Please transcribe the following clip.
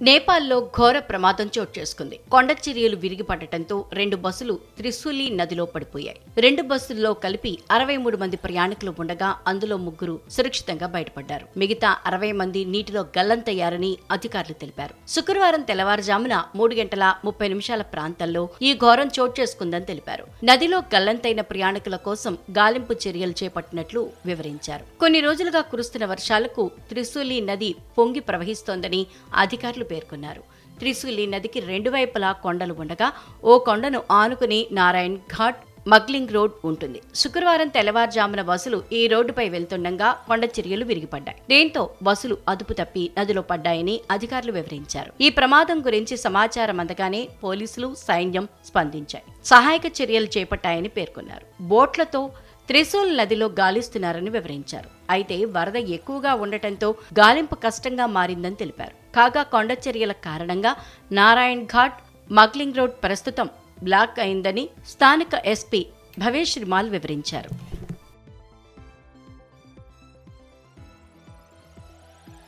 నేపాల్లో ఘోర ప్రమాదం చోటు చేసుకుంది కొండ చర్యలు విరిగిపడటంతో రెండు బస్సులు త్రిశూలి నదిలో పడిపోయాయి రెండు బస్సుల్లో కలిపి అరవై మూడు మంది ప్రయాణికులు ఉండగా అందులో ముగ్గురు సురక్షితంగా బయటపడ్డారు మిగతా అరవై మంది నీటిలో గల్లంతయ్యారని అధికారులు తెలిపారు శుక్రవారం తెల్లవారుజామున మూడు గంటల ముప్పై నిమిషాల ప్రాంతంలో ఈ ఘోరం చోటు చేసుకుందని తెలిపారు నదిలో గల్లంతైన ప్రయాణికుల కోసం గాలింపు చర్యలు చేపట్టినట్లు వివరించారు కొన్ని రోజులుగా కురుస్తున్న వర్షాలకు త్రిశూలి నది పొంగి ప్రవహిస్తోందని అధికారులు పేర్కొన్నారు త్రిశూలి నదికి రెండు వైపులా కొండలు ఉండగా ఓ కొండను ఆనుకుని నారాయణ్ ఘాట్ మగ్లింగ్ రోడ్ ఉంటుంది శుక్రవారం తెల్లవారుజామున బస్సులు ఈ రోడ్డుపై వెళ్తుండగా కొండ చర్యలు విరిగిపడ్డాయి దీంతో బస్సులు అదుపు తప్పి నదిలో పడ్డాయని అధికారులు వివరించారు ఈ ప్రమాదం గురించి సమాచారం అందగానే పోలీసులు సైన్యం స్పందించాయి సహాయక చర్యలు చేపట్టాయని పేర్కొన్నారు బోట్లతో త్రిశూల్ నదిలో గాలిస్తున్నారని వివరించారు అయితే వరద ఎక్కువగా ఉండటంతో గాలింపు కష్టంగా మారిందని తెలిపారు కాగా కొండ చర్యల కారణంగా నారాయణ్ ఘాట్ మగ్లింగ్ రోడ్ ప్రస్తుతం బ్లాక్ అయిందని స్థానిక ఎస్పీ భవేష్ రిమాల్ వివరించారు